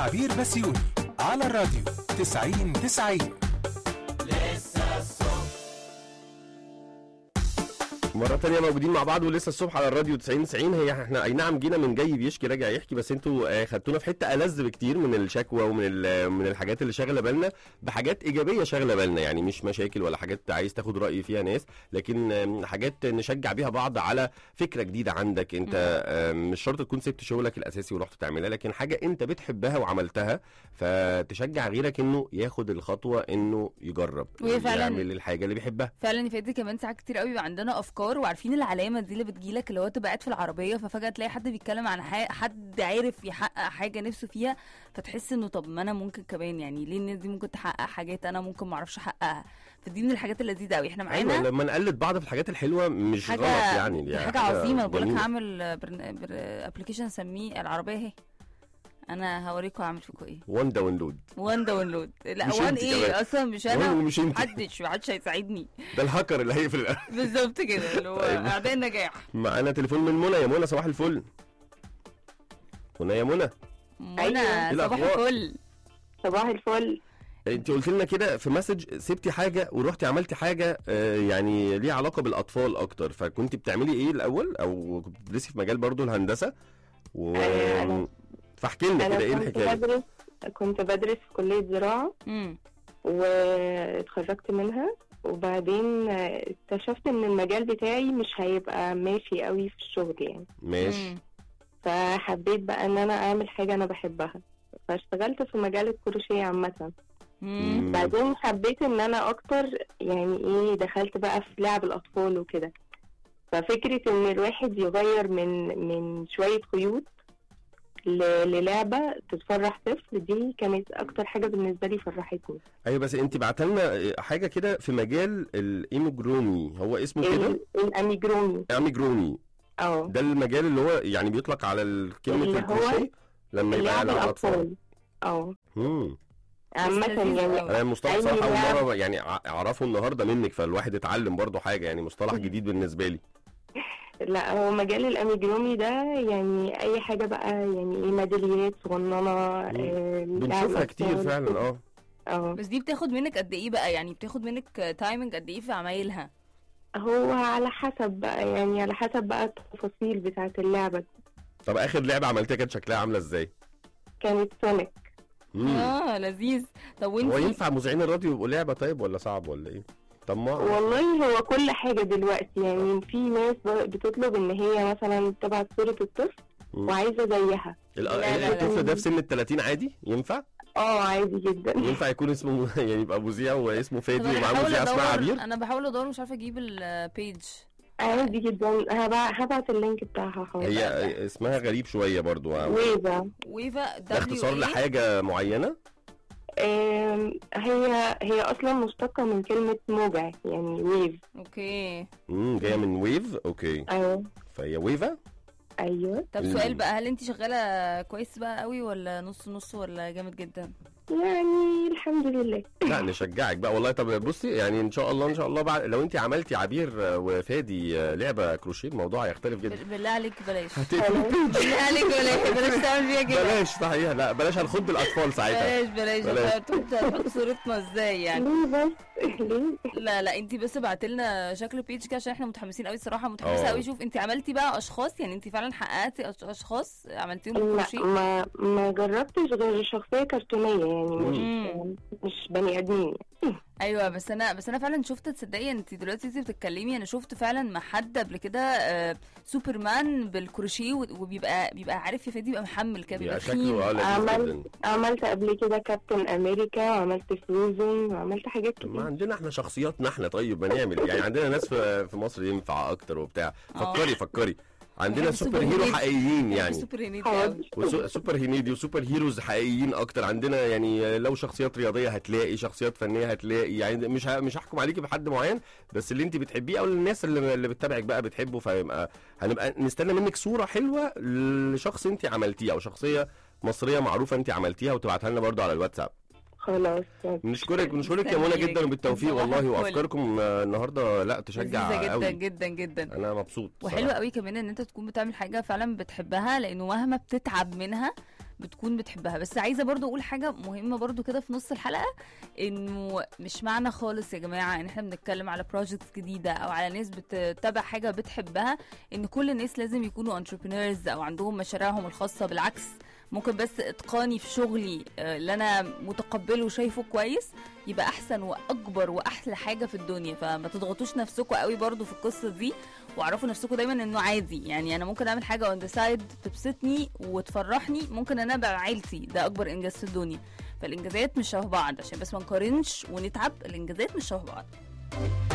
عبير بسيوني على الراديو 90 90 مرة تانية موجودين مع بعض ولسه الصبح على الراديو 90 90 هي احنا اي نعم جينا من جاي بيشكي راجع يحكي بس انتوا آه، خدتونا في حتة ألذ بكتير من الشكوى ومن ال- من الحاجات اللي شاغلة بالنا بحاجات إيجابية شاغلة بالنا يعني مش مشاكل ولا حاجات عايز تاخد رأي فيها ناس لكن آم، حاجات نشجع بيها بعض على فكرة جديدة عندك انت آم، مش شرط تكون سبت شغلك الأساسي ورحت تعملها لكن حاجة انت بتحبها وعملتها فتشجع غيرك انه ياخد الخطوة انه يجرب وهي فعلاً- يعمل الحاجة اللي بيحبها فعلا يا فادي كمان ساعات كتير قوي بيبقى عندنا افكار وعارفين العلامه دي اللي بتجيلك اللي هو تبقى قاعد في العربيه ففجاه تلاقي حد بيتكلم عن حاجة حد عارف يحقق حاجه نفسه فيها فتحس انه طب ما انا ممكن كمان يعني ليه الناس دي ممكن تحقق حاجات انا ممكن ما اعرفش احققها فدي من الحاجات اللذيذه قوي احنا معانا ايوه لما نقلد بعض في الحاجات الحلوه مش حاجه غلط يعني دي دي حاجه عظيمه بقول لك جميلة. هعمل ابلكيشن اسميه العربيه اهي انا هوريكم هعمل فيكم ايه وان داونلود وان داونلود لا مش وان انت ايه كمان. اصلا مش وان انا ومش انت. محدش محدش هيساعدني ده الهاكر اللي هيقفل الأ- بالظبط كده اللي هو طيب. اعداء النجاح معانا تليفون من منى يا منى صباح الفل منى يا منى منى إيه صباح الأخبار؟ الفل صباح الفل انت قلت لنا كده في مسج سبتي حاجه ورحتي عملتي حاجه آه، يعني ليها علاقه بالاطفال اكتر فكنت بتعملي ايه الاول او كنت بتدرسي في مجال برضو الهندسه و آه، أنا- فاحكي لنا انا كده ايه كنت الحكايه بدرس كنت بدرس في كلية زراعة امم واتخرجت منها وبعدين اكتشفت ان المجال بتاعي مش هيبقى ماشي قوي في الشغل يعني ماشي فحبيت بقى ان انا اعمل حاجة انا بحبها فاشتغلت في مجال الكروشيه عامة مم. بعدين حبيت ان انا اكتر يعني ايه دخلت بقى في لعب الاطفال وكده ففكرة ان الواحد يغير من من شوية خيوط ل- للعبة تتفرح طفل دي كانت اكتر حاجة بالنسبة لي فرحتني ايوه بس انت بعتلنا حاجه كده في مجال الايموجرومي هو اسمه كده ال- الاميجرومي اميجرومي اه ده المجال اللي هو يعني بيطلق على ال- كلمه اللي هو الكروشيه لما يبقى لعب على الاطفال الاطفال اه امم عامة لذيذ يعني أوي. انا المصطلح أي صراحه لعب. اول مره يعني ع- اعرفه النهارده منك فالواحد اتعلم برضو حاجه يعني مصطلح جديد بالنسبه لي لا هو مجال الاميجرومي ده يعني اي حاجة بقى يعني ايه ميداليات صغننة آه، لعب بنشوفها كتير أطفال. فعلا اه اه بس دي بتاخد منك قد ايه بقى يعني بتاخد منك تايمنج قد ايه في عمايلها هو على حسب بقى يعني على حسب بقى التفاصيل بتاعة اللعبة طب اخر لعبه عملتها كانت شكلها عامله ازاي كانت سونيك مم. اه لذيذ طب هو وانت ينفع مذيعين الراديو يبقوا لعبه طيب ولا صعب ولا ايه طب ما والله هو كل حاجة دلوقتي يعني في ناس ب- بتطلب ان هي مثلا تبعت صورة الطفل مم. وعايزة زيها ال- لا، لا، لا. الطفل ده في سن ال 30 عادي ينفع اه عادي جدا ينفع يكون اسمه يعني يبقى مذيع واسمه طب فادي انا ومعاه بحاول مذيع اسمها ادور عبير انا بحاول ادور مش عارفه اجيب البيج عادي جدا هبع- هبعت اللينك بتاعها حاضر هي اسمها غريب شويه برضو ويفا ويفا ده اختصار دبليو اي لحاجه معينه آم، هي هي اصلا مشتقة من كلمة موجة يعني ويف اوكي امم جايه من ويف اوكي ايوه فهي ويفا ايوه طب مم. سؤال بقى هل انت شغاله كويس بقى قوي ولا نص نص ولا جامد جدا يعني الحمد لله لا نشجعك بقى والله طب بصي يعني ان شاء الله ان شاء الله بعد لو انت عملتي عبير آه، وفادي آه، لعبه كروشيه الموضوع هيختلف جدا بال- بالله عليك بلاش هتقفل بالله عليك بلاش بلاش تعمل فيها كده بلاش صحيح لا بلاش هنخض الاطفال ساعتها بلاش بلاش بلاش. هتحط هتحط صورتنا ازاي يعني ليه بس ليه لا لا انت بس بعتي لنا شكل بيج كده عشان احنا متحمسين قوي الصراحه متحمسه اه. قوي شوف انت عملتي بقى اشخاص يعني انت فعلا حققتي أش- اشخاص عملتيهم لا بالكروشيه ما ما جربتش غير شخصية كرتونية يعني مش مم. مش بني ادمين ايوه بس انا بس انا فعلا شفت تصدقي انت دلوقتي انت بتتكلمي انا شفت فعلا مع حد قبل كده آه، سوبرمان بالكروشيه و- وبيبقى بيبقى عارف يا فادي بيبقى محمل كده بيبقى بيبقى تخين شكله اه لذيذ عمل- جدا عملت قبل كده كابتن امريكا وعملت فروزن وعملت حاجات طب ما كتير عندنا احنا شخصياتنا احنا طيب ما نعمل يعني عندنا ناس في في مصر ينفع اكتر وبتاع اه. فكري فكري عندنا بحب سوبر السوبر هيرو هيرو. حقيقيين يعني سوبر هنيدي حاضر. قوي وسو- سوبر هنيدي وسوبر هيروز حقيقيين اكتر عندنا يعني لو شخصيات رياضيه هتلاقي شخصيات فنيه هتلاقي يعني مش ه- مش هحكم عليكي بحد معين بس اللي انت بتحبيه او الناس اللي, اللي بتتابعك بقى بتحبه فيبقى هنبقى نستنى منك صوره حلوه لشخص انت عملتيه او شخصيه مصريه معروفه انت عملتيها وتبعتها لنا برضو على الواتساب خلاس بنشكرك بنشكرك يا منى مستنيك. جدا وبالتوفيق صباح والله الفل. وافكاركم آه، النهارده لا تشجع لذيذه جدا قوي جدا جدا انا مبسوط وحلو صراحة. قوي كمان ان انت تكون بتعمل حاجه فعلا بتحبها لانه مهما بتتعب منها بتكون بتحبها بس عايزه برضو اقول حاجه مهمه برضو كده في نص الحلقه انه مش معنى خالص يا جماعه ان احنا بنتكلم على بروجكتس جديده او على ناس بتتابع حاجه بتحبها ان كل الناس لازم يكونوا انتربرينورز او عندهم مشاريعهم الخاصه بالعكس ممكن بس اتقاني في شغلي آه، اللي انا متقبله وشايفه كويس يبقى احسن واكبر واحلى حاجه في الدنيا فما تضغطوش نفسكم قوي برضو في القصه دي واعرفوا نفسكم دايما انه عادي يعني انا ممكن اعمل حاجه اون ذا سايد تبسطني وتفرحني ممكن انا ابقى عيلتي ده اكبر انجاز في الدنيا فالانجازات مش شبه بعض عشان بس ما نقارنش ونتعب الانجازات مش شبه بعض